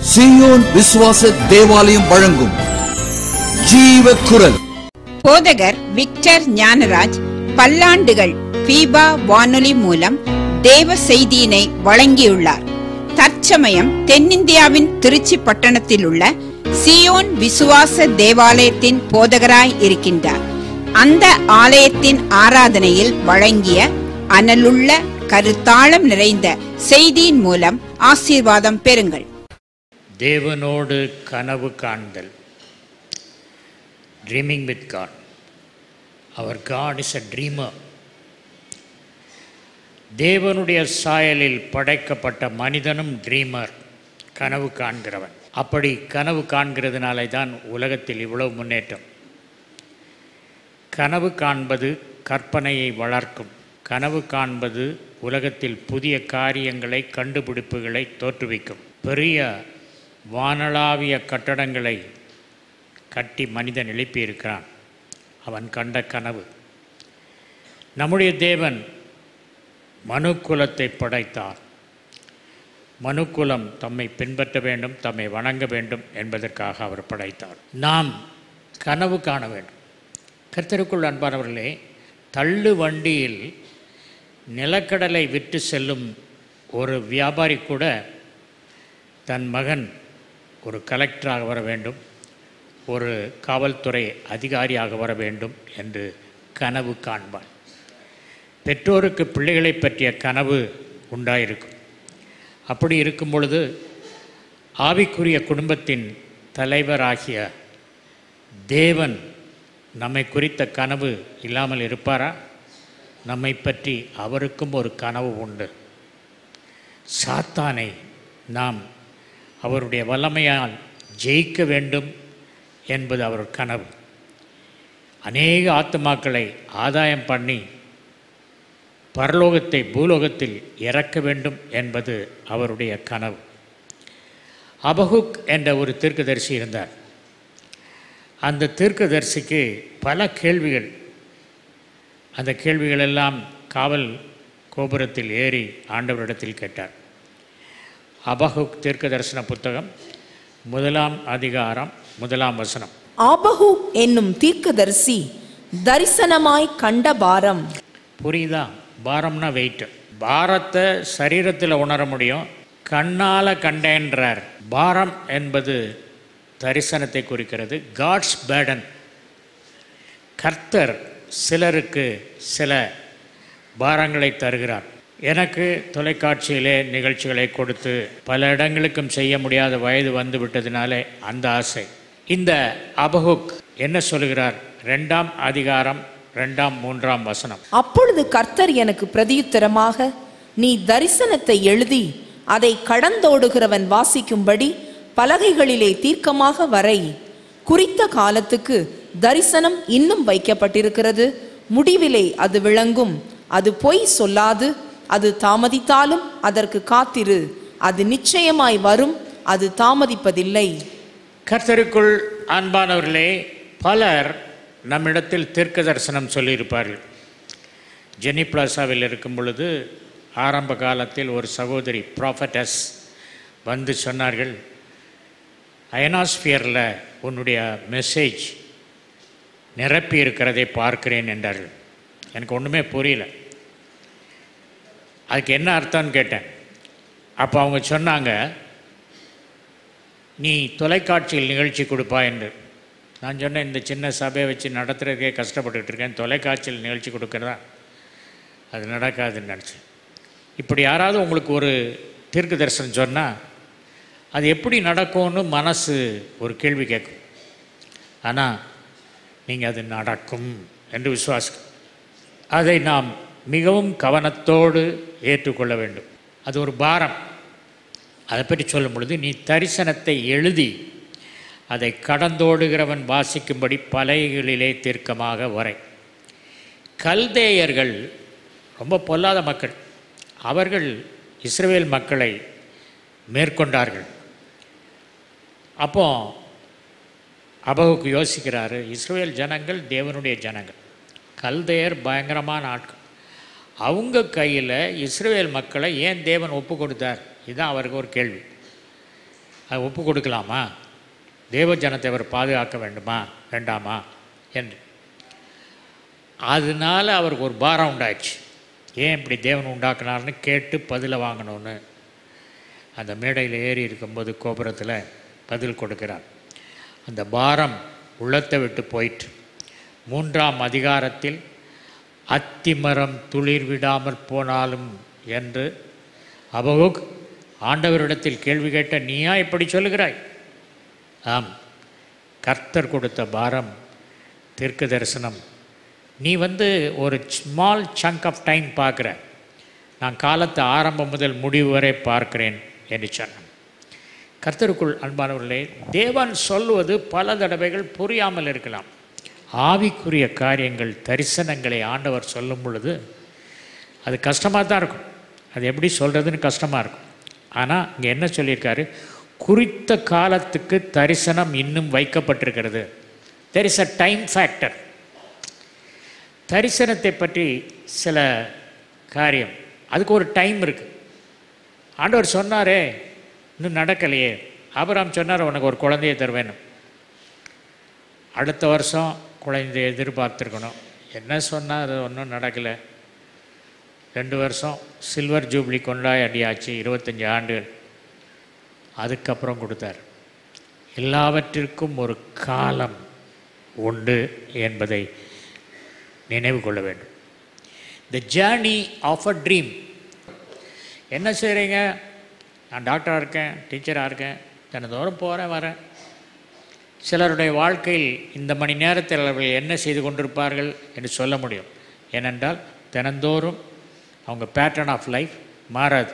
சீயோன் விசுவாச தேவாலயம் வழங்கும் ஜீவ குரல் போதகர் விக்டர் ஞானராஜ் பல்லாண்டுகள் பீபா வானொலி மூலம் தேவ செய்தியினை வழங்கியுள்ளார் தற்சமயம் தென்னிந்தியாவின் திருச்சி பட்டணத்தில் உள்ள சியோன் விசுவாச தேவாலயத்தின் போதகராய் இருக்கின்றார் அந்த ஆலயத்தின் ஆராதனையில் வழங்கிய அனலுள்ள கருத்தாளம் நிறைந்த செய்தியின் மூலம் ஆசீர்வாதம் பெறுங்கள் தேவனோடு கனவு காண்தல் ட்ரீமிங் வித் காட் அவர் காட் இஸ் அ ட்ரீமர் தேவனுடைய சாயலில் படைக்கப்பட்ட மனிதனும் ட்ரீமர் கனவு காண்கிறவன் அப்படி கனவு காண்கிறதுனாலே தான் உலகத்தில் இவ்வளவு முன்னேற்றம் கனவு காண்பது கற்பனையை வளர்க்கும் கனவு காண்பது உலகத்தில் புதிய காரியங்களை கண்டுபிடிப்புகளை தோற்றுவிக்கும் பெரிய வானளாவிய கட்டடங்களை கட்டி மனிதன் எழுப்பியிருக்கிறான் அவன் கண்ட கனவு நம்முடைய தேவன் மனுக்குலத்தை படைத்தார் மனுக்குலம் தம்மை பின்பற்ற வேண்டும் தம்மை வணங்க வேண்டும் என்பதற்காக அவர் படைத்தார் நாம் கனவு காண வேண்டும் கர்த்தருக்குள் அன்பானவர்களே தள்ளு வண்டியில் நிலக்கடலை விற்று செல்லும் ஒரு வியாபாரி கூட தன் மகன் ஒரு கலெக்டராக வர வேண்டும் ஒரு காவல்துறை அதிகாரியாக வர வேண்டும் என்று கனவு காண்பான் பெற்றோருக்கு பிள்ளைகளை பற்றிய கனவு உண்டாயிருக்கும் அப்படி இருக்கும் பொழுது ஆவிக்குரிய குடும்பத்தின் தலைவராகிய தேவன் நம்மை குறித்த கனவு இல்லாமல் இருப்பாரா நம்மை பற்றி அவருக்கும் ஒரு கனவு உண்டு சாத்தானை நாம் அவருடைய வல்லமையால் ஜெயிக்க வேண்டும் என்பது அவர் கனவு அநேக ஆத்துமாக்களை ஆதாயம் பண்ணி பரலோகத்தை பூலோகத்தில் இறக்க வேண்டும் என்பது அவருடைய கனவு அபகுக் என்ற ஒரு தீர்க்கதரிசி இருந்தார் அந்த தீர்க்கதரிசிக்கு பல கேள்விகள் அந்த கேள்விகளெல்லாம் காவல் கோபுரத்தில் ஏறி ஆண்டவரிடத்தில் கேட்டார் அபகுக் தீர்க்க தரிசன புத்தகம் முதலாம் அதிகாரம் முதலாம் வசனம் ஆபகு என்னும் தீர்க்கதரிசி தரிசனமாய் கண்ட பாரம் புரியுதா பாரம்னா வெயிட் பாரத்தை சரீரத்தில் உணர முடியும் கண்ணால் கண்டேன்றார் பாரம் என்பது தரிசனத்தை குறிக்கிறது காட்ஸ் பேடன் கர்த்தர் சிலருக்கு சில பாரங்களை தருகிறார் எனக்கு தொலைக்காட்சியிலே நிகழ்ச்சிகளை கொடுத்து பல இடங்களுக்கும் செய்ய முடியாத வயது வந்து விட்டதினாலே அந்த ஆசை இந்த அபகுக் என்ன சொல்கிறார் ரெண்டாம் அதிகாரம் ரெண்டாம் மூன்றாம் வசனம் அப்பொழுது கர்த்தர் எனக்கு பிரதியுத்தரமாக நீ தரிசனத்தை எழுதி அதை கடந்தோடுகிறவன் வாசிக்கும்படி பலகைகளிலே தீர்க்கமாக வரை குறித்த காலத்துக்கு தரிசனம் இன்னும் வைக்கப்பட்டிருக்கிறது முடிவிலே அது விளங்கும் அது பொய் சொல்லாது அது தாமதித்தாலும் அதற்கு காத்திரு அது நிச்சயமாய் வரும் அது தாமதிப்பதில்லை கர்த்தருக்குள் அன்பானவர்களே பலர் நம்மிடத்தில் தீர்க்க தரிசனம் சொல்லியிருப்பார்கள் ஜெனி பிளாசாவில் இருக்கும் பொழுது ஆரம்ப காலத்தில் ஒரு சகோதரி ப்ராஃபட்டஸ் வந்து சொன்னார்கள் அயனாஸ்பியரில் உன்னுடைய மெசேஜ் நிரப்பி இருக்கிறதை பார்க்கிறேன் என்றார்கள் எனக்கு ஒன்றுமே புரியல அதுக்கு என்ன அர்த்தம்னு கேட்டேன் அப்போ அவங்க சொன்னாங்க நீ தொலைக்காட்சியில் நிகழ்ச்சி கொடுப்பா என்று நான் சொன்னேன் இந்த சின்ன சபையை வச்சு நடத்துறதுக்கே கஷ்டப்பட்டுட்டு இருக்கேன் தொலைக்காட்சியில் நிகழ்ச்சி கொடுக்குறதா அது நடக்காதுன்னு நினச்சேன் இப்படி யாராவது உங்களுக்கு ஒரு தீர்க்க தரிசனம் சொன்னால் அது எப்படி நடக்கும்னு மனசு ஒரு கேள்வி கேட்கும் ஆனால் நீங்கள் அது நடக்கும் என்று விசுவாசிக்கும் அதை நாம் மிகவும் கவனத்தோடு ஏற்றுக்கொள்ள வேண்டும் அது ஒரு பாரம் அதை பற்றி சொல்லும் பொழுது நீ தரிசனத்தை எழுதி அதை கடந்தோடுகிறவன் வாசிக்கும்படி பலகைகளிலே தீர்க்கமாக வரை கல்தேயர்கள் ரொம்ப பொல்லாத மக்கள் அவர்கள் இஸ்ரவேல் மக்களை மேற்கொண்டார்கள் அப்போ அபகுக்கு யோசிக்கிறாரு இஸ்ரவேல் ஜனங்கள் தேவனுடைய ஜனங்கள் கல்தேயர் பயங்கரமான ஆட்கள் அவங்க கையில் இஸ்ரவேல் மக்களை ஏன் தேவன் ஒப்பு கொடுத்தார் இதுதான் அவருக்கு ஒரு கேள்வி அதை ஒப்பு கொடுக்கலாமா தேவ ஜனத்தை அவர் பாதுகாக்க வேண்டுமா வேண்டாமா என்று அதனால அவருக்கு ஒரு பாரம் உண்டாயிடுச்சு ஏன் இப்படி தேவன் உண்டாக்குனார்னு கேட்டு பதிலை வாங்கணும்னு அந்த மேடையில் ஏறி இருக்கும்போது கோபுரத்தில் பதில் கொடுக்கிறார் அந்த பாரம் உள்ளத்தை விட்டு போயிற்று மூன்றாம் அதிகாரத்தில் அத்திமரம் துளிர் விடாமற் போனாலும் என்று அபகுக் ஆண்டவரிடத்தில் கேள்வி கேட்ட நீயா இப்படி சொல்லுகிறாய் ஆம் கர்த்தர் கொடுத்த பாரம் தீர்க்க தரிசனம் நீ வந்து ஒரு ஸ்மால் சங்க் ஆஃப் டைம் பார்க்குற நான் காலத்தை ஆரம்பம் முதல் முடிவு வரை பார்க்கிறேன் என்று சொன்னான் கர்த்தருக்குள் அன்பானவர்களே தேவன் சொல்லுவது பல தடவைகள் புரியாமல் இருக்கலாம் ஆவிக்குரிய காரியங்கள் தரிசனங்களை ஆண்டவர் சொல்லும் பொழுது அது கஷ்டமாக தான் இருக்கும் அது எப்படி சொல்கிறதுன்னு கஷ்டமாக இருக்கும் ஆனால் இங்கே என்ன சொல்லியிருக்காரு குறித்த காலத்துக்கு தரிசனம் இன்னும் வைக்கப்பட்டிருக்கிறது there is a time factor தரிசனத்தை பற்றி சில காரியம் அதுக்கு ஒரு டைம் இருக்குது ஆண்டவர் சொன்னாரே இன்னும் நடக்கலையே ஆபிரகாம் சொன்னார் உனக்கு ஒரு குழந்தையை தருவேன்னு அடுத்த வருஷம் குழந்தையை எதிர்பார்த்துருக்கணும் என்ன சொன்னார் அது ஒன்றும் நடக்கலை ரெண்டு வருஷம் சில்வர் ஜூப்ளி கொண்டாடியாச்சு இருபத்தஞ்சி ஆண்டுகள் அதுக்கப்புறம் கொடுத்தார் எல்லாவற்றிற்கும் ஒரு காலம் உண்டு என்பதை நினைவு கொள்ள வேண்டும் the journey of a dream என்ன செய்கிறீங்க நான் டாக்டராக இருக்கேன் டீச்சராக இருக்கேன் தினந்தோறும் போகிறேன் வரேன் சிலருடைய வாழ்க்கையில் இந்த மணி நேரத்தில் அவர்கள் என்ன செய்து கொண்டிருப்பார்கள் என்று சொல்ல முடியும் ஏனென்றால் தினந்தோறும் அவங்க பேட்டர்ன் ஆஃப் லைஃப் மாறாது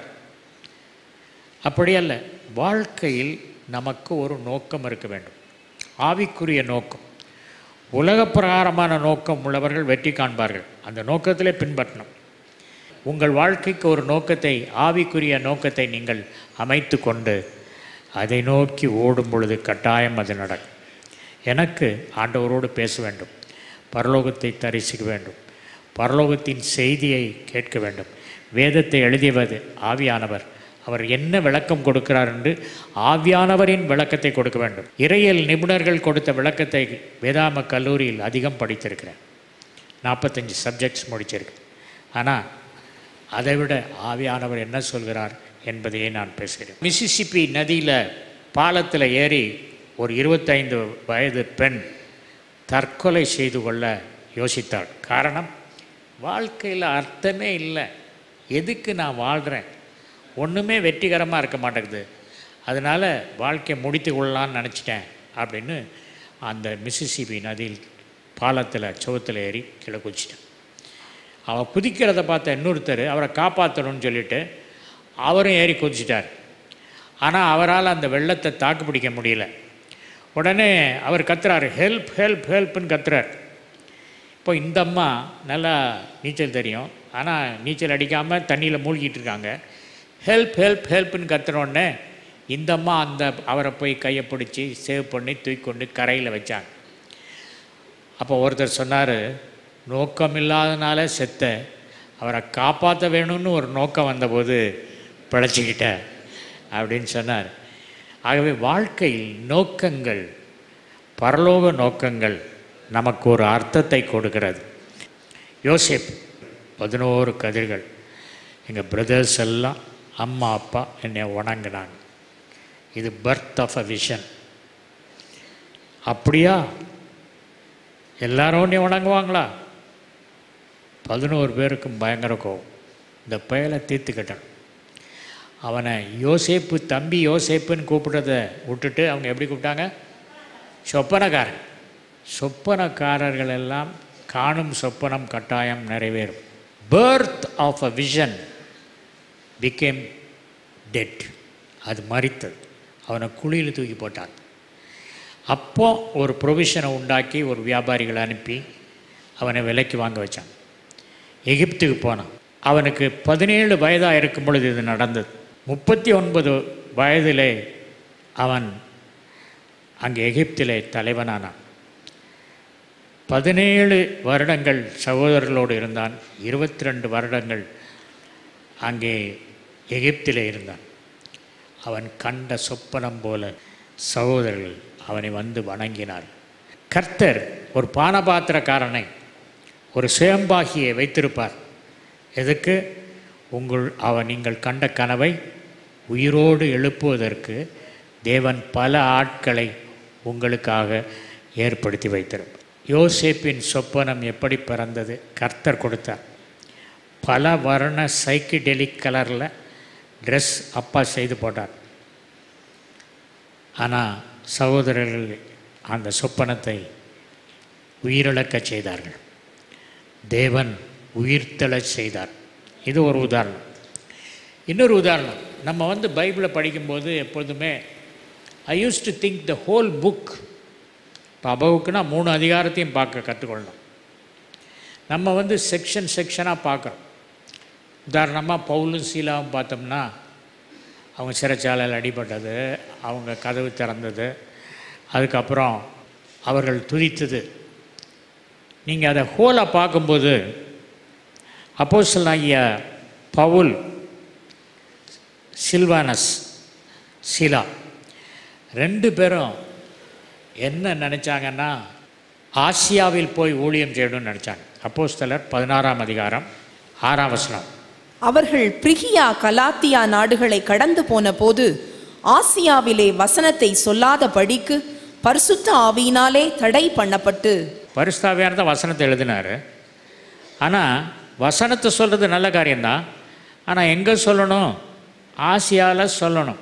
அப்படி அல்ல வாழ்க்கையில் நமக்கு ஒரு நோக்கம் இருக்க வேண்டும் ஆவிக்குரிய நோக்கம் உலக பிரகாரமான நோக்கம் உள்ளவர்கள் வெற்றி காண்பார்கள் அந்த நோக்கத்திலே பின்பற்றணும் உங்கள் வாழ்க்கைக்கு ஒரு நோக்கத்தை ஆவிக்குரிய நோக்கத்தை நீங்கள் அமைத்து கொண்டு அதை நோக்கி ஓடும் பொழுது கட்டாயம் அது நடக்கும் எனக்கு ஆண்டவரோடு பேச வேண்டும் பரலோகத்தை தரிசிக்க வேண்டும் பரலோகத்தின் செய்தியை கேட்க வேண்டும் வேதத்தை எழுதியவது ஆவியானவர் அவர் என்ன விளக்கம் கொடுக்கிறார் என்று ஆவியானவரின் விளக்கத்தை கொடுக்க வேண்டும் இறையியல் நிபுணர்கள் கொடுத்த விளக்கத்தை வேதாம கல்லூரியில் அதிகம் படித்திருக்கிறேன் நாற்பத்தஞ்சு சப்ஜெக்ட்ஸ் முடிச்சிருக்கேன் ஆனால் அதை விட ஆவியானவர் என்ன சொல்கிறார் என்பதையே நான் பேசுகிறேன் மிசிசிப்பி நதியில் பாலத்தில் ஏறி ஒரு இருபத்தைந்து வயது பெண் தற்கொலை செய்து கொள்ள யோசித்தாள் காரணம் வாழ்க்கையில் அர்த்தமே இல்லை எதுக்கு நான் வாழ்கிறேன் ஒன்றுமே வெற்றிகரமாக இருக்க மாட்டேங்குது அதனால் வாழ்க்கையை முடித்து கொள்ளலான்னு நினச்சிட்டேன் அப்படின்னு அந்த மிசிசிபி நதியில் பாலத்தில் சுவத்தில் ஏறி கீழே குதிச்சிட்டேன் அவள் குதிக்கிறத பார்த்த இன்னொருத்தர் அவரை காப்பாற்றணும்னு சொல்லிட்டு அவரும் ஏறி குதிச்சிட்டார் ஆனால் அவரால் அந்த வெள்ளத்தை தாக்கு பிடிக்க முடியல உடனே அவர் கத்துறாரு ஹெல்ப் ஹெல்ப் ஹெல்ப்னு கத்துறார் இப்போ இந்த அம்மா நல்லா நீச்சல் தெரியும் ஆனால் நீச்சல் அடிக்காமல் தண்ணியில் மூழ்கிட்டு இருக்காங்க ஹெல்ப் ஹெல்ப் ஹெல்ப்னு கத்துறோடனே இந்த அம்மா அந்த அவரை போய் கையை பிடிச்சி சேவ் பண்ணி தூக்கி கொண்டு கரையில் வச்சாங்க அப்போ ஒருத்தர் சொன்னார் நோக்கம் இல்லாதனால செத்த அவரை காப்பாற்ற வேணும்னு ஒரு நோக்கம் வந்தபோது பிழைச்சிக்கிட்ட அப்படின்னு சொன்னார் ஆகவே வாழ்க்கையில் நோக்கங்கள் பரலோக நோக்கங்கள் நமக்கு ஒரு அர்த்தத்தை கொடுக்கிறது யோசேப் பதினோரு கதிர்கள் எங்கள் பிரதர்ஸ் எல்லாம் அம்மா அப்பா என்னை வணங்கினாங்க இது பர்த் ஆஃப் அ விஷன் அப்படியா எல்லாரும் உன்னை வணங்குவாங்களா பதினோரு பேருக்கும் பயங்கர கோவம் இந்த பயலை தீர்த்துக்கிட்டான் அவனை யோசேப்பு தம்பி யோசேப்புன்னு கூப்பிடுறத விட்டுட்டு அவங்க எப்படி கூப்பிட்டாங்க சொப்பனக்காரன் சொப்பனக்காரர்கள் எல்லாம் காணும் சொப்பனம் கட்டாயம் நிறைவேறும் birth of a vision became dead அது மறித்தது அவனை குழியில் தூக்கி போட்டான் அப்போ ஒரு ப்ரொவிஷனை உண்டாக்கி ஒரு வியாபாரிகளை அனுப்பி அவனை விலைக்கு வாங்க வச்சான் எகிப்துக்கு போனான் அவனுக்கு பதினேழு வயதாக இருக்கும் பொழுது இது நடந்தது முப்பத்தி ஒன்பது வயதிலே அவன் அங்கே எகிப்திலே தலைவனானான் பதினேழு வருடங்கள் சகோதரர்களோடு இருந்தான் இருபத்தி ரெண்டு வருடங்கள் அங்கே எகிப்திலே இருந்தான் அவன் கண்ட சொப்பனம் போல சகோதரர்கள் அவனை வந்து வணங்கினார் கர்த்தர் ஒரு பானபாத்திரக்காரனை ஒரு சுயம்பாகியை வைத்திருப்பார் எதுக்கு உங்கள் அவன் நீங்கள் கண்ட கனவை உயிரோடு எழுப்புவதற்கு தேவன் பல ஆட்களை உங்களுக்காக ஏற்படுத்தி வைத்திருப்பார் யோசேப்பின் சொப்பனம் எப்படி பிறந்தது கர்த்தர் கொடுத்தார் பல வர்ண சைக்கிடெலிக் கலரில் ட்ரெஸ் அப்பா செய்து போட்டார் ஆனால் சகோதரர்கள் அந்த சொப்பனத்தை உயிரிழக்கச் செய்தார்கள் தேவன் உயிர்த்தெழச் செய்தார் இது ஒரு உதாரணம் இன்னொரு உதாரணம் நம்ம வந்து பைபிளை படிக்கும்போது எப்பொழுதுமே I use to think the whole book இப்போ அபவுக்குனா மூணு அதிகாரத்தையும் பார்க்க கற்றுக்கொள்ளணும் நம்ம வந்து செக்ஷன் செக்ஷனாக பார்க்குறோம் உதாரணமாக பவுலும் சீலாவும் பார்த்தோம்னா அவங்க சிறைச்சாலையில் அடிபட்டது அவங்க கதவு திறந்தது அதுக்கப்புறம் அவர்கள் துதித்தது நீங்கள் அதை ஹோலாக பார்க்கும்போது அப்போஸ்தலனாகிய பவுல் சில்வானஸ் சீலா ரெண்டு பேரும் என்ன நினச்சாங்கன்னா ஆசியாவில் போய் ஊழியம் செய்யணும்னு நினச்சாங்க அப்போஸ்தலர் பதினாறாம் அதிகாரம் ஆறாம் வசனம் அவர்கள் பிரிகியா கலாத்தியா நாடுகளை கடந்து போன போது ஆசியாவிலே வசனத்தை சொல்லாத படிக்கு பரிசுத்த ஆவியினாலே தடை பண்ணப்பட்டு பரிசுத்தாவியான தான் வசனத்தை எழுதினார் ஆனால் வசனத்தை சொல்கிறது நல்ல காரியம்தான் ஆனால் எங்கே சொல்லணும் ஆசியாவில் சொல்லணும்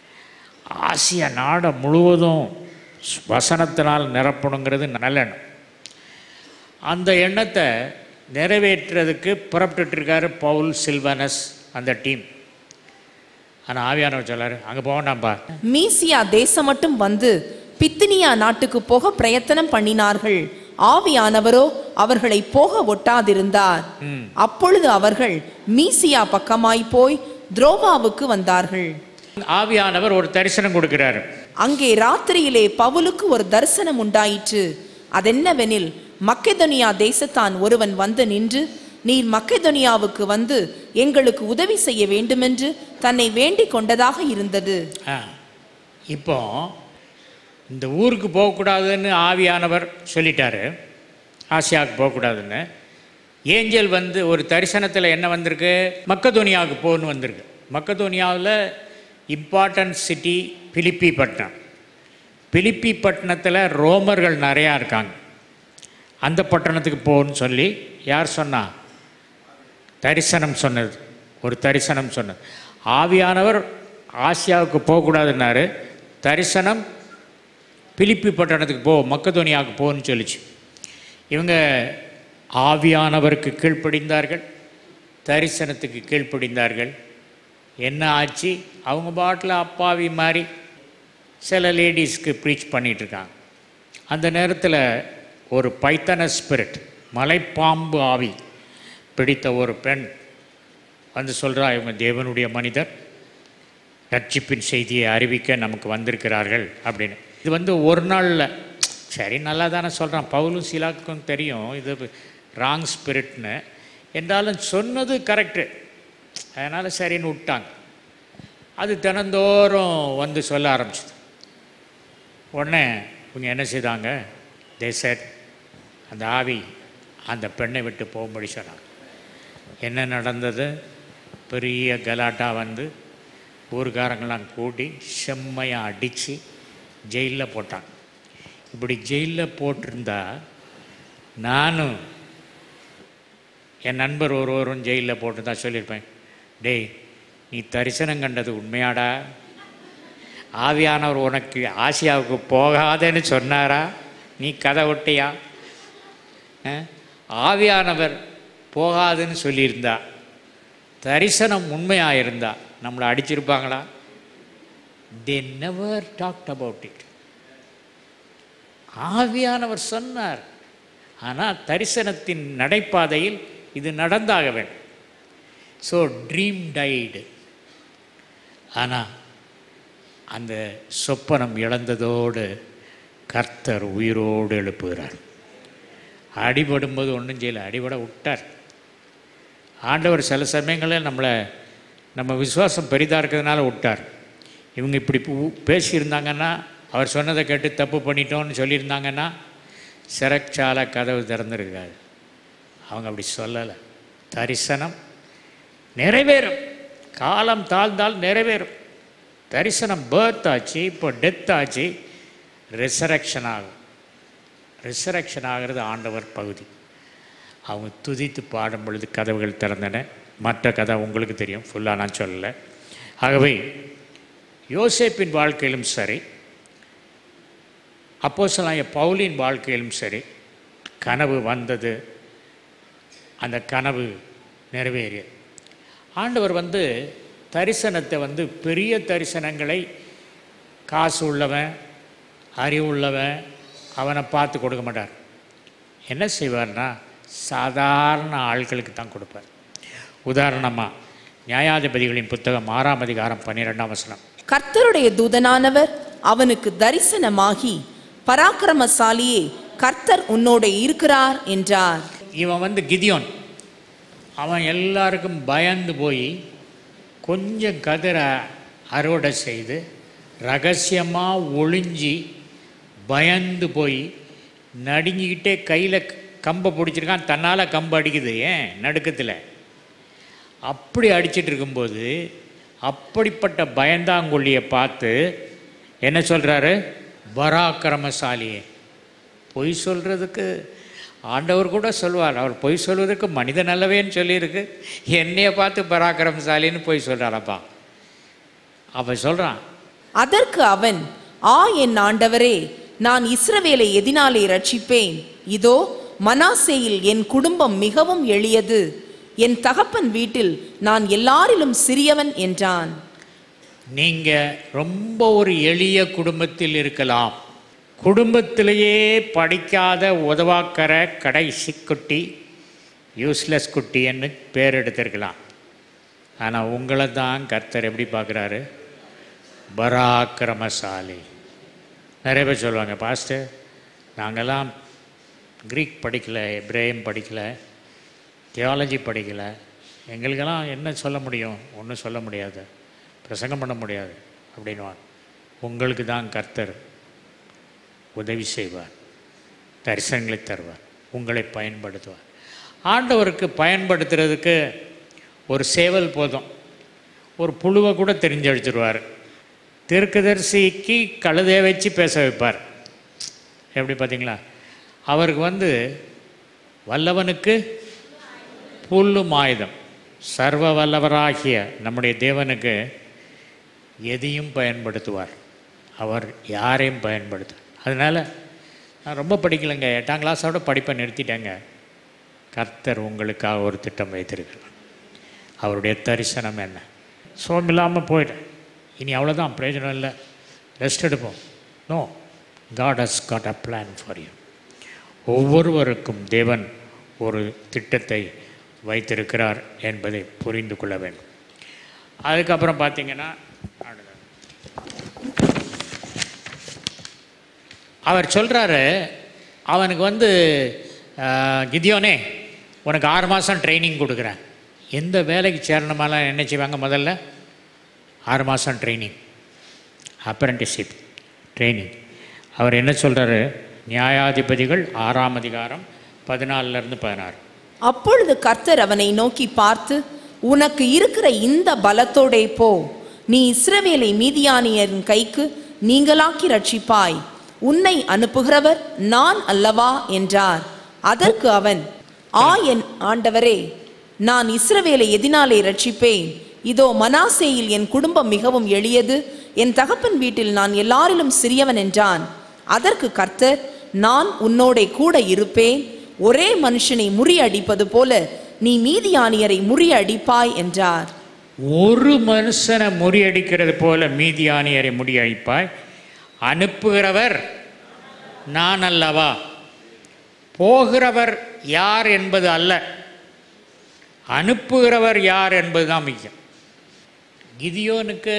ஆசியா நாடை முழுவதும் வசனத்தினால் நிரப்பணுங்கிறது நல்ல எண்ணம் அந்த எண்ணத்தை நிறைவேற்றுறதுக்கு புறப்பட்டுட்டு இருக்காரு பவுல் சில்வனஸ் அந்த டீம் ஆனால் ஆவியானவர் சொல்லாரு அங்கே போகண்டாம்பா மீசியா தேசம் மட்டும் வந்து பித்தினியா நாட்டுக்கு போக பிரயத்தனம் பண்ணினார்கள் ஆவியானவரோ அவர்களை போக ஒட்டாதிருந்தார் அப்பொழுது அவர்கள் மீசியா பக்கமாய் போய் துரோவாவுக்கு வந்தார்கள் ஆவியானவர் ஒரு தரிசனம் கொடுக்கிறாரு அங்கே ராத்திரியிலே பவுலுக்கு ஒரு தரிசனம் உண்டாயிற்று அதென்னவெனில் மக்கெதொனியா தேசத்தான் ஒருவன் வந்து நின்று நீர் மக்கெதொனியாவுக்கு வந்து எங்களுக்கு உதவி செய்ய வேண்டுமென்று தன்னை வேண்டிக் கொண்டதாக இருந்தது ஆ இப்போ இந்த ஊருக்கு போகக்கூடாதுன்னு ஆவியானவர் சொல்லிட்டாரு ஆசியாவுக்கு போகக்கூடாதுன்னு ஏஞ்சல் வந்து ஒரு தரிசனத்தில் என்ன வந்திருக்கு மக்கதோனியாவுக்கு போகணுன்னு வந்திருக்கு மக்கதோனியாவில் இம்பார்ட்டன்ட் சிட்டி பிலிப்பி பட்டணம் பிலிப்பி பட்டணத்தில் ரோமர்கள் நிறையா இருக்காங்க அந்த பட்டணத்துக்கு போகணும்னு சொல்லி யார் சொன்னா தரிசனம் சொன்னது ஒரு தரிசனம் சொன்னது ஆவியானவர் ஆசியாவுக்கு போகக்கூடாதுன்னாரு தரிசனம் பிலிப்பி பட்டணத்துக்கு போ மக்கதோனியாவுக்கு போன்னு சொல்லிச்சு இவங்க ஆவியானவருக்கு கீழ்ப்படிந்தார்கள் தரிசனத்துக்கு கீழ்ப்படிந்தார்கள் என்ன ஆச்சு அவங்க பாட்டில் அப்பாவி மாதிரி சில லேடிஸ்க்கு ப்ரீச் பண்ணிட்டு இருக்காங்க அந்த நேரத்தில் ஒரு பைத்தன ஸ்பிரிட் மலைப்பாம்பு ஆவி பிடித்த ஒரு பெண் வந்து சொல்கிறா இவங்க தேவனுடைய மனிதர் ரட்சிப்பின் செய்தியை அறிவிக்க நமக்கு வந்திருக்கிறார்கள் அப்படின்னு இது வந்து ஒரு நாளில் சரி நல்லா தானே சொல்கிறான் பவுலும் சிலாக்கும் தெரியும் இது ராங் ஸ்பிரிட்னு என்றாலும் சொன்னது கரெக்டு அதனால் சரின்னு விட்டாங்க அது தினந்தோறும் வந்து சொல்ல ஆரம்பிச்சது உடனே இவங்க என்ன செய்தாங்க தேசட் அந்த ஆவி அந்த பெண்ணை விட்டு போகும்படி சொன்னாங்க என்ன நடந்தது பெரிய கலாட்டா வந்து ஊர்காரங்களாம் கூடி செம்மையாக அடித்து ஜெயிலில் போட்டாங்க இப்படி ஜெயிலில் போட்டிருந்தா நானும் என் நண்பர் ஒருவரும் ஜெயிலில் போட்டிருந்தா சொல்லியிருப்பேன் டேய் நீ தரிசனம் கண்டது உண்மையாடா ஆவியானவர் உனக்கு ஆசியாவுக்கு போகாதேன்னு சொன்னாரா நீ கதை ஒட்டியா அஹ்? ஆவியானவர் போகாதுன்னு சொல்லியிருந்தா தரிசனம் உண்மையாக இருந்தா நம்மளை அடிச்சிருப்பாங்களா they never talked about it ஆவியானவர் சொன்னார் ஆனால் தரிசனத்தின் நடைபாதையில் இது நடந்தாக வேண்டும் ஸோ ட்ரீம் டைடு ஆனால் அந்த சொப்பனம் இழந்ததோடு கர்த்தர் உயிரோடு எழுப்புகிறார் அடிபடும்போது ஒன்றும் செய்யலை அடிபட விட்டார் ஆண்டவர் சில சமயங்களில் நம்மளை நம்ம விசுவாசம் பெரிதாக இருக்கிறதுனால விட்டார் இவங்க இப்படி பு- பேசியிருந்தாங்கன்னா அவர் சொன்னதை கேட்டு தப்பு பண்ணிட்டோன்னு சொல்லியிருந்தாங்கன்னா சிறைச்சாலை கதவு திறந்துருக்காது அவங்க அப்படி சொல்லலை தரிசனம் நிறைவேறும் காலம் தாழ்ந்தால் நிறைவேறும் தரிசனம் பேர்த் ஆச்சு இப்போ டெத் ஆச்சு ரிசரக்ஷன் ஆகும் ரிசரக்ஷன் ஆகிறது ஆண்டவர் பகுதி அவங்க துதித்து பாடும் பொழுது கதவுகள் திறந்தன மற்ற கதை உங்களுக்கு தெரியும் ஃபுல்லாக நான் சொல்லலை ஆகவே யோசேப்பின் வாழ்க்கையிலும் சரி அப்போஸ்தலனாகிய பவுலின் வாழ்க்கையிலும் சரி கனவு வந்தது அந்த கனவு நிறைவேறியது ஆண்டவர் வந்து தரிசனத்தை வந்து பெரிய தரிசனங்களை காசு உள்ளவன் அறிவு உள்ளவன் அவனை பார்த்து கொடுக்க மாட்டார் என்ன செய்வார்னா சாதாரண ஆட்களுக்கு தான் கொடுப்பார் உதாரணமாக நியாயாதிபதிகளின் புத்தகம் ஆறாம் அதிகாரம் பன்னிரெண்டாம் வசனம் கர்த்தருடைய தூதனானவர் அவனுக்கு தரிசனமாகி பராக்கிரமசாலியே கர்த்தர் உன்னோட இருக்கிறார் என்றார் இவன் வந்து கிதியோன் அவன் எல்லாருக்கும் பயந்து போய் கொஞ்சம் கதிரை அறுவடை செய்து ரகசியமாக ஒளிஞ்சி பயந்து போய் நடுங்கிக்கிட்டே கையில் கம்பை பிடிச்சிருக்கான் தன்னால் கம்பு அடிக்குது ஏன் நடுக்கத்தில் அப்படி அடிச்சிட்டு இருக்கும்போது அப்படிப்பட்ட பயந்தாங்கொல்லியை பார்த்து என்ன சொல்கிறாரு பராக்கிரமசாலியே பொய் சொல்கிறதுக்கு ஆண்டவர் கூட சொல்வார் அவர் பொய் சொல்வதற்கு மனிதன் அல்லவேன்னு சொல்லியிருக்கு என்னைய பார்த்து பராக்கிரமசாலின்னு பொய் சொல்கிறாரப்பா அவன் சொல்கிறான் அதற்கு அவன் ஆ என் ஆண்டவரே நான் இஸ்ரவேலை எதினாலே ரட்சிப்பேன் இதோ மனாசேயில் என் குடும்பம் மிகவும் எளியது என் தகப்பன் வீட்டில் நான் எல்லாரிலும் சிறியவன் என்றான் நீங்கள் ரொம்ப ஒரு எளிய குடும்பத்தில் இருக்கலாம் குடும்பத்திலேயே படிக்காத உதவாக்கற கடைசி குட்டி யூஸ்லெஸ் குட்டின்னு பேர் எடுத்திருக்கலாம் ஆனால் உங்களை தான் கர்த்தர் எப்படி பார்க்குறாரு பராக்கிரமசாலி நிறைய பேர் சொல்லுவாங்க பாஸ்டர் நாங்கள்லாம் க்ரீக் படிக்கலை எப்ரேயம் படிக்கலை தியாலஜி படிக்கலை எங்களுக்கெல்லாம் என்ன சொல்ல முடியும் ஒன்றும் சொல்ல முடியாது பிரசங்கம் பண்ண முடியாது அப்படின்வான் உங்களுக்கு தான் கர்த்தர் உதவி செய்வார் தரிசனங்களை தருவார் உங்களை பயன்படுத்துவார் ஆண்டவருக்கு பயன்படுத்துறதுக்கு ஒரு சேவல் போதும் ஒரு புழுவை கூட தெரிஞ்சடிச்சிருவார் தீர்க்கதரிசிக்கு கழுதையை வச்சு பேச வைப்பார் எப்படி பார்த்தீங்களா அவருக்கு வந்து வல்லவனுக்கு புல்லும் ஆயுதம் சர்வ வல்லவராகிய நம்முடைய தேவனுக்கு எதையும் பயன்படுத்துவார் அவர் யாரையும் பயன்படுத்துவார் அதனால் நான் ரொம்ப படிக்கலைங்க எட்டாம் கிளாஸோட படிப்பை நிறுத்திட்டேங்க கர்த்தர் உங்களுக்காக ஒரு திட்டம் வைத்திருக்கிறார் அவருடைய தரிசனம் என்ன சோமில்லாமல் போயிட்டேன் இனி அவ்வளோதான் பிரயோஜனம் இல்லை ரெஸ்ட் எடுப்போம் no God has got a plan for you ஒவ்வொருவருக்கும் தேவன் ஒரு திட்டத்தை வைத்திருக்கிறார் என்பதை புரிந்து கொள்ள வேண்டும் அதுக்கப்புறம் பார்த்தீங்கன்னா அடுத்தது. அவர் சொல்கிறாரு அவனுக்கு வந்து ஆஹ், கிதியோனே உனக்கு ஆறு மாதம் ட்ரைனிங் கொடுக்குறேன் எந்த வேலைக்கு சேரணுமாலாம் என்ன செய்வாங்க முதல்ல ஆறு மாதம் ட்ரைனிங் அப்ரெண்டிஷிப் ட்ரைனிங் அவர் என்ன சொல்கிறாரு நியாயாதிபதிகள் ஆறாம் அதிகாரம் பதினாலிருந்து பதினாறு அப்பொழுது கர்த்தர் அவனை நோக்கி பார்த்து உனக்கு இருக்கிற இந்த பலத்தோடே போ நீ இஸ்ரவேலை மீதியானியரின் கைக்கு நீங்களாக்கி ரட்சிப்பாய் உன்னை அனுப்புகிறவர் நான் அல்லவா என்றார் அதற்கு அவன் ஆ என் ஆண்டவரே நான் இஸ்ரவேலை எதினாலே ரட்சிப்பேன் இதோ மனாசேயில் என் குடும்பம் மிகவும் எளியது என் தகப்பன் வீட்டில் நான் எல்லாரிலும் சிறியவன் என்றான் அதற்கு கர்த்தர் நான் உன்னோடே கூட இருப்பேன் ஒரே மனுஷனை முறியடிப்பது போல நீ மீதியானியரை முறியடிப்பாய் என்றார் ஒரு மனுஷனை முறியடிக்கிறது போல மீதியானியரை முறியடிப்பாய் அனுப்புகிறவர் நான் அல்லவா போகிறவர் யார் என்பது அல்ல அனுப்புகிறவர் யார் என்பது தான் முக்கியம் கிதியோனுக்கு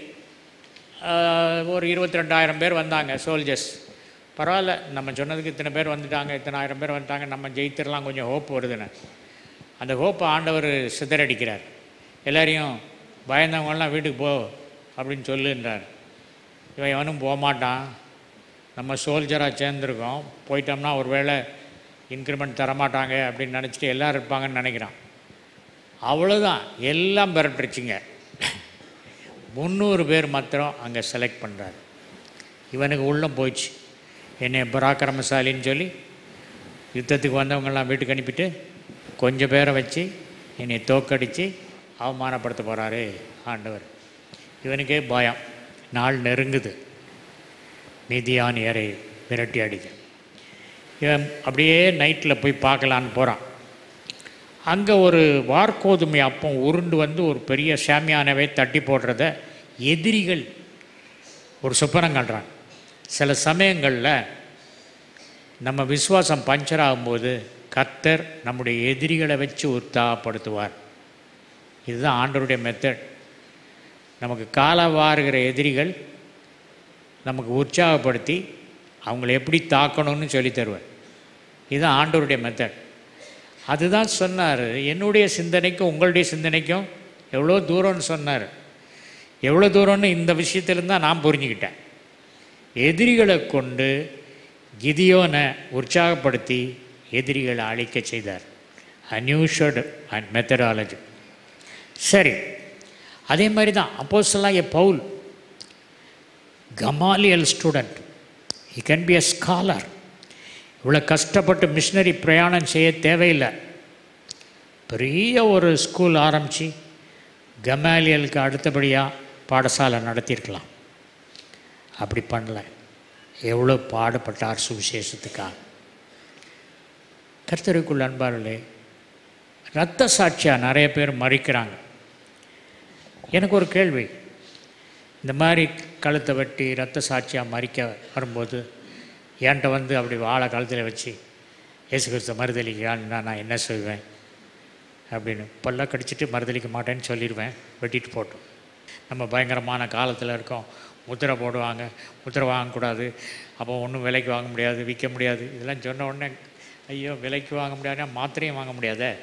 ஆஹ், ஒரு இருபத்தி ரெண்டாயிரம் பேர் வந்தாங்க சோல்ஜர்ஸ் பரவாயில்ல நம்ம சொன்னதுக்கு இத்தனை பேர் வந்துட்டாங்க இத்தனை ஆயிரம் பேர் வந்துட்டாங்க நம்ம ஜெயித்திரலாம் கொஞ்சம் ஹோப் வருதுன்னு அந்த ஹோப்பை ஆண்டவர் சிதறடிக்கிறார் எல்லாரையும் பயந்தவங்களாம் வீட்டுக்கு போ அப்படின்னு சொல்லுன்றார் இவன் எவனும் போகமாட்டான் நம்ம சோல்ஜராக சேர்ந்துருக்கோம் போயிட்டோம்னா ஒரு வேளை இன்க்ரிமெண்ட் தரமாட்டாங்க அப்படின்னு நினச்சிட்டு எல்லோரும் இருப்பாங்கன்னு நினைக்கிறான் அவ்வளோதான் எல்லாம் பெறட்டுருச்சுங்க முந்நூறு பேர் மாத்திரம் அங்கே செலக்ட் பண்ணுறாரு இவனுக்கு உள்ளம் போயிடுச்சு என்னை பராக்கிரமசாலின்னு சொல்லி யுத்தத்துக்கு வந்தவங்கெல்லாம் வீட்டுக்கு அனுப்பிட்டு கொஞ்சம் பேரை வச்சு என்னை தோக்கடித்து அவமானப்படுத்த போகிறாரு ஆண்டவர் இவனுக்கே பயம் நாள் நெருங்குது மிதியானியரை விரட்டி அடிக்க இவன் அப்படியே நைட்டில் போய் பார்க்கலான்னு போகிறான் அங்கே ஒரு வார்கோதுமை அப்பம் உருண்டு வந்து ஒரு பெரிய சாமியானவை தட்டி போடுறத எதிரிகள் ஒரு சுப்பனம் கண்டுறான் சில சமயங்களில் நம்ம விசுவாசம் பஞ்சர் ஆகும்போது கர்த்தர் நம்முடைய எதிரிகளை வச்சு உற்சாகப்படுத்துவார் இதுதான் ஆண்டவருடைய மெத்தட் நமக்கு கால வாருகிற எதிரிகள் நமக்கு உற்சாகப்படுத்தி அவங்கள எப்படி தாக்கணும்னு சொல்லி தருவார் இதுதான் ஆண்டவருடைய மெத்தட் அதுதான் சொன்னார் என்னுடைய சிந்தனைக்கும் உங்களுடைய சிந்தனைக்கும் எவ்வளோ தூரம்னு சொன்னார் எவ்வளோ தூரம்னு இந்த விஷயத்திலிருந்து தான் நான் புரிஞ்சுக்கிட்டேன் எதிரிகளை கொண்டு கிதியோனை உற்சாகப்படுத்தி எதிரிகளை அழிக்க செய்தார் அன்யூஷர்டு அண்ட் மெத்தடாலஜி சரி அதே மாதிரி தான் அப்போஸ்தலனாகிய எ Paul Gamaliel student he can be a scholar இவ்வளோ கஷ்டப்பட்டு மிஷினரி பிரயாணம் செய்ய தேவையில்லை பெரிய ஒரு ஸ்கூல் ஆரம்பித்து கமாலியலுக்கு அடுத்தபடியாக பாடசாலை நடத்தியிருக்கலாம் அப்படி பண்ணல எவ்வளோ பாடுபட்டார் சுவிசேஷத்துக்காக கர்த்தருக்குள் அன்பார்களே ரத்த சாட்சியாக நிறைய பேர் மறிக்கிறாங்க எனக்கு ஒரு கேள்வி இந்த மாதிரி கழுத்தை வெட்டி ரத்த சாட்சியாக மறிக்க வரும்போது என்கிட்ட வந்து அப்படி வாழை கழுத்தில் வச்சு இயேசு கிறிஸ்து மறுதளிக்கிறான்னா நான் என்ன செய்வேன் அப்படின்னு பல்ல கடிச்சிட்டு மறுதளிக்க மாட்டேன்னு சொல்லிடுவேன் வெட்டிட்டு போட்டோம் நம்ம பயங்கரமான காலத்தில் இருக்கோம் முத்திரை போடுவாங்க முத்திரை வாங்கக்கூடாது அப்போ ஒன்றும் விலைக்கு வாங்க முடியாது விற்க முடியாது இதெல்லாம் சொன்ன உடனே ஐயோ விலைக்கு வாங்க முடியாதுன்னா மாத்திரையும் வாங்க முடியாதே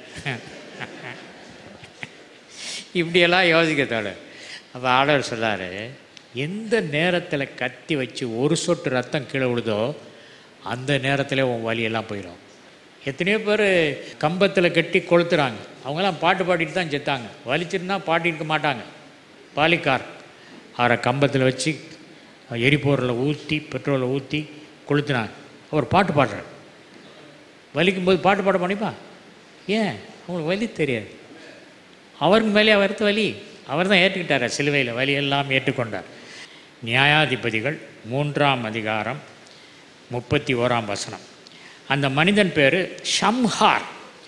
இப்படியெல்லாம் யோசிக்க தோடு அப்போ ஆடவர் சொல்லார் எந்த நேரத்தில் கத்தி வச்சு ஒரு சொட்டு ரத்தம் கீழே விழுதோ அந்த நேரத்தில் உன் வலியெல்லாம் போயிடும் எத்தனையோ பேர் கம்பத்தில் கட்டி கொளுத்துறாங்க அவங்கெல்லாம் பாட்டு பாடிட்டு தான் செத்தாங்க வலிச்சிருந்தா பாடிருக்க மாட்டாங்க பாலிக்கார் அவரை கம்பத்தில் வச்சு எரிபொருளை ஊற்றி பெட்ரோலை ஊற்றி கொளுத்துனாங்க அவர் பாட்டு பாடுறார் வலிக்கும் போது பாட்டு பாட பண்ணிப்பா ஏன் அவங்களுக்கு வலி தெரியாது அவருக்கு மேலே அவர்த்து வலி அவர் தான் ஏற்றுக்கிட்டார் சிலுவையில் வலி எல்லாம் ஏற்றுக்கொண்டார் நியாயாதிபதிகள் மூன்றாம் அதிகாரம் முப்பத்தி ஓராம் வசனம் அந்த மனிதன் பேர் ஷம்ஹார்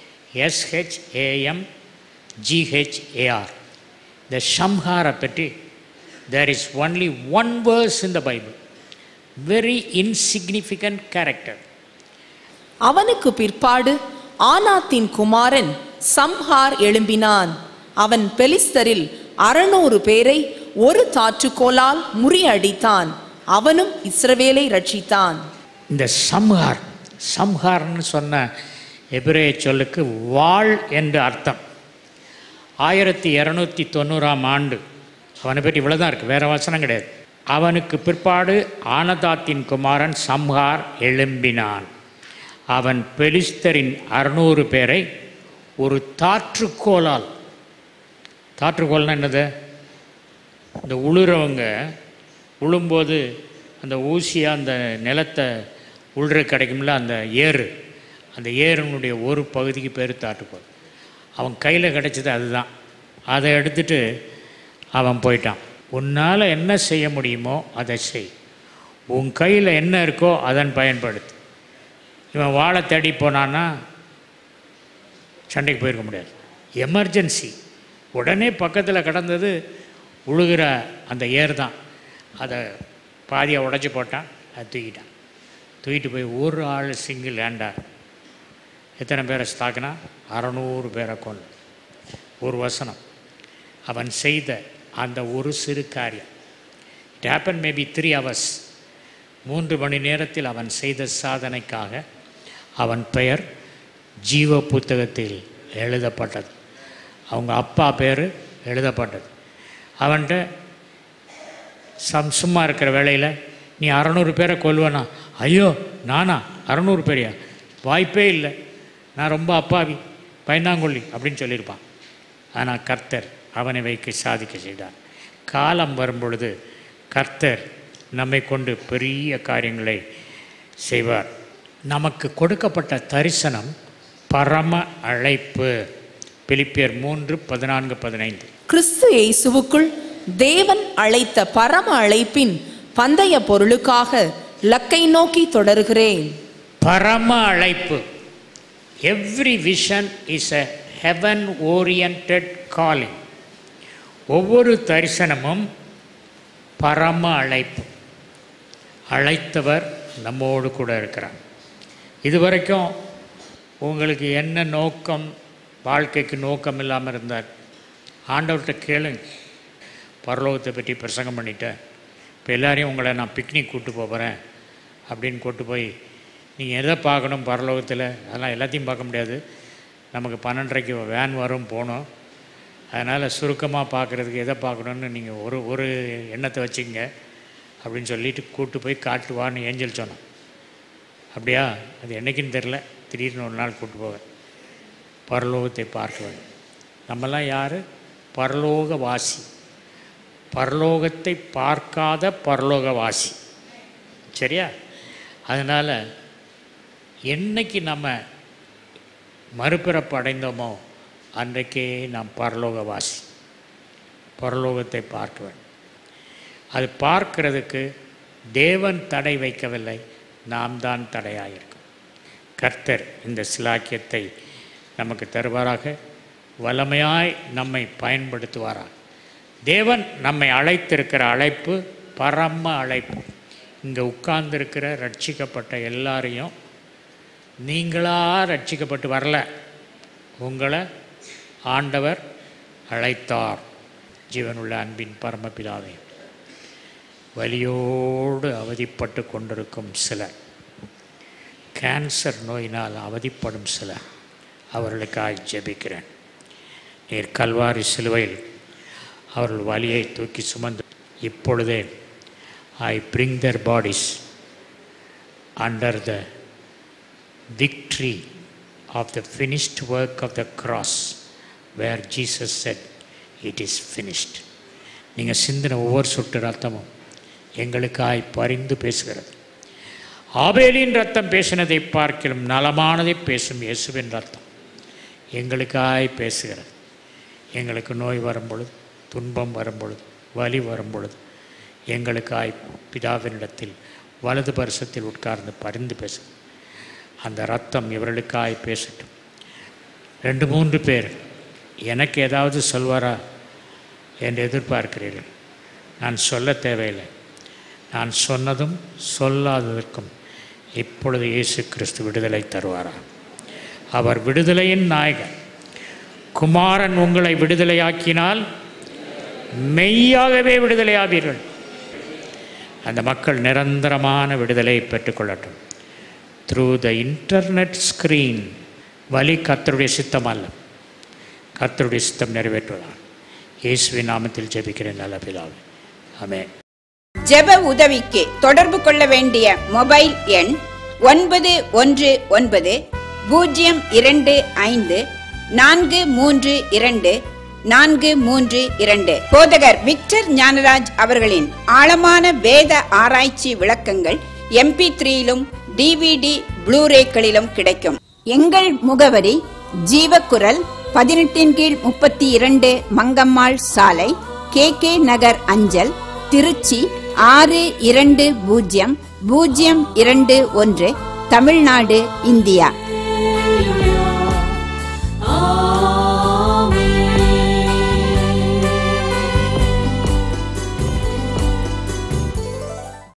எஸ்ஹெச்ஏஎம் ஜிஹெச்ஏஆர் இந்த ஷம்ஹாரை பற்றி there is only one verse in the Bible very insignificant character அவனுக்கு பிற்பாடு ஆனாத்தின் குமாரன் சம்ஹார் எழும்பினான் அவன் பெலிஸ்தரில் அறுநூறு பேரை ஒரு தாற்றுக்கோலால் முறியடித்தான் அவனும் இஸ்ரவேலை ரட்சித்தான் இந்த சம்ஹார் சம்ஹார்னு சொன்ன எபிரேய சொல்லுக்கு வாள் என்று அர்த்தம் ஆயிரத்தி இரநூத்தி தொண்ணூறாம் ஆண்டு அவனை பற்றி இவ்வளோ தான் இருக்குது வேறு வசனம் கிடையாது அவனுக்கு பிற்பாடு ஆனதாத்தின் குமாரன் சம்ஹார் எழும்பினான் அவன் பெலிஸ்தரின் அறுநூறு பேரை ஒரு தாற்றுக்கோலால் தாற்றுக்கோல்னா என்னது இந்த உழுறவங்க உழும்போது அந்த ஊசியாக அந்த நிலத்தை உழுற கிடைக்கும்ல அந்த ஏறு அந்த ஏறுனுடைய ஒரு பகுதிக்கு பேர் தாட்டுக்கோல் அவன் கையில் கிடைச்சது அதுதான் அதை எடுத்துட்டு அவன் போயிட்டான் உன்னால் என்ன செய்ய முடியுமோ அதை செய் உன் கையில் என்ன இருக்கோ அதன் பயன்படுத்து இவன் வாழை தேடி போனான்னா சண்டைக்கு போயிருக்க முடியாது எமர்ஜென்சி உடனே பக்கத்தில் கடந்தது உழுகிற அந்த ஏர் தான் அதை பாதியை உடச்சி போட்டான் அதை தூக்கிட்டான் தூக்கிட்டு போய் ஒரு ஆள் சிங்கிள் லேண்டார் எத்தனை பேரை ஸ்தாக்குனா அறநூறு பேரை கொண்டு ஒரு வசனம் அவன் செய்த அந்த ஒரு சிறு காரியம் it happen maybe three hours மூன்று மணி நேரத்தில் அவன் செய்த சாதனைக்காக அவன் பெயர் ஜீவ புத்தகத்தில் எழுதப்பட்டது அவங்க அப்பா பேர் எழுதப்பட்டது அவன்கிட்ட சம் சும்மா இருக்கிற வேலையில் நீ அறநூறு பேரை கொல்வனா ஐயோ நானா அறநூறு பேரையா வாய்ப்பே இல்லை நான் ரொம்ப அப்பாவி பயந்தாங்கொல்லி அப்படின்னு சொல்லியிருப்பான் ஆனால் கர்த்தர் அவனை வைக்க சாதிக்க செய்தார் காலம் வரும் பொழுது கர்த்தர் நம்மை கொண்டு பெரிய காரியங்களை செய்வார் நமக்கு கொடுக்கப்பட்ட தரிசனம் பரம அழைப்பு பிலிப்பியர் மூன்று பதினான்கு பதினைந்து கிறிஸ்து இயேசுவுக்குள் தேவன் அழைத்த பரம அழைப்பின் பந்தய பொருளுக்காக லக்கை நோக்கி தொடர்கிறேன் பரம அழைப்பு every vision is a heaven orient calling ஒவ்வொரு தரிசனமும் பரம அழைப்பு அழைத்தவர் நம்மோடு கூட இருக்கிறார் இதுவரைக்கும் உங்களுக்கு என்ன நோக்கம் வாழ்க்கைக்கு நோக்கம் இல்லாமல் இருந்தார் ஆண்டவர்கிட்ட கேளுங்க பரலோகத்தை பற்றி பிரசங்கம் பண்ணிட்டேன் இப்போ எல்லாரையும் உங்களை நான் பிக்னிக் கூட்டு போகிறேன் அப்படின்னு கூட்டு போய் நீங்கள் எதை பார்க்கணும் பரலோகத்தில் அதெல்லாம் எல்லாத்தையும் பார்க்க முடியாது நமக்கு பன்னெண்டரைக்கு வேன் வரும் போகணும் அதனால் சுருக்கமாக பார்க்குறதுக்கு எதை பார்க்கணுன்னு நீங்கள் ஒரு ஒரு எண்ணத்தை வச்சுங்க அப்படின்னு சொல்லிட்டு கூட்டு போய் காட்டுவான்னு ஏஞ்சல் சொன்னோம் அப்படியா அது என்னைக்குன்னு தெரில திடீர்னு ஒரு நாள் கூட்டு போவேன் பரலோகத்தை பார்க்குவேன் நம்மெல்லாம் யார் பரலோகவாசி பரலோகத்தை பார்க்காத பரலோகவாசி சரியா அதனால் என்னைக்கு நம்ம மறுபிறப்பு அடைந்தோமோ அன்றைக்கே நாம் பரலோகவாசி பரலோகத்தை பார்க்க வேண்டும் அது பார்க்கிறதுக்கு தேவன் தடை வைக்கவில்லை நாம் தான் தடையாயிருக்கோம் கர்த்தர் இந்த சிலாக்கியத்தை நமக்கு தருவாராக வல்லமையாய் நம்மை பயன்படுத்துவாராக தேவன் நம்மை அழைத்திருக்கிற அழைப்பு பரம அழைப்பு இங்கே உட்கார்ந்திருக்கிற ரட்சிக்கப்பட்ட எல்லாரையும் நீங்களா ரட்சிக்கப்பட்டு வரல உங்களை ஆண்டவர் அழைத்தார் ஜீவனுள்ள அன்பின் பரமபிதாவே வலியோடு அவதிப்பட்டு கொண்டிருக்கும் சிலர் கேன்சர் நோயினால் அவதிப்படும் சிலர் அவர்களுக்காக ஜெபிக்கிறேன் நீர் கல்வாரி சிலுவையில் அவர்கள் வலியை தூக்கி சுமந்து இப்பொழுதே I bring their bodies under the victory of the finished work of the cross where Jesus said, It is finished. நீங்கள் சிந்தின ஒவ்வொரு சொட்டு ரத்தமும் எங்களுக்காய் பரிந்து பேசுகிறது ஆபேலின் ரத்தம் பேசினதை பார்க்கிலும் நலமானதை பேசும் இயேசுவின் ரத்தம் எங்களுக்காய் பேசுகிறது எங்களுக்கு நோய் வரும் பொழுது துன்பம் வரும் பொழுது வலி வரும் பொழுது எங்களுக்காய் பிதாவினிடத்தில் வலது பரிசத்தில் உட்கார்ந்து பரிந்து பேசுகிறது அந்த ரத்தம் இவர்களுக்காய் பேசட்டும் ரெண்டு மூன்று பேர் எனக்கு ஏதாவது சொல்வாரா என்று எதிர்பார்க்கிறீர்கள் நான் சொல்ல தேவையில்லை நான் சொன்னதும் சொல்லாததற்கும் இப்பொழுது இயேசு கிறிஸ்து விடுதலை தருவாரா அவர் விடுதலையின் நாயகன் குமாரன் உங்களை விடுதலையாக்கினால் மெய்யாகவே விடுதலையாவீர்கள் அந்த மக்கள் நிரந்தரமான விடுதலையை பெற்றுக்கொள்ளட்டும் த்ரூ த இன்டர்நெட் ஸ்க்ரீன் வழி கர்த்தருடைய சித்தம் அல்ல கர்த்தருடைய சித்தம் நிறைவேற்றுவதால் இயேசுவின் நாமத்தில் ஜெபிக்கிறேன் நல்ல பிதாவே ஆமென் ஜெப உதவிக்கு தொடர்பு கொள்ள வேண்டிய மொபைல் எண் ஒன்பது ஒன்று ஒன்பது பூஜ்ஜியம் இரண்டு ஐந்து நான்கு மூன்று இரண்டு நான்கு மூன்று இரண்டு போதகர் விக்டர் ஞானராஜ் அவர்களின் ஆழமான வேத ஆராய்ச்சி விளக்கங்கள் எம்பி த்ரீயிலும் டிவிடி ப்ளூரேக்களிலும் கிடைக்கும் எங்கள் முகவரி ஜீவக்குரல் பதினெட்டின் கீழ் முப்பத்தி இரண்டு மங்கம்மாள் சாலை கே கே நகர் அஞ்சல் திருச்சி ஆறு இரண்டு பூஜ்ஜியம் பூஜ்ஜியம் இரண்டு ஒன்று தமிழ்நாடு இந்தியா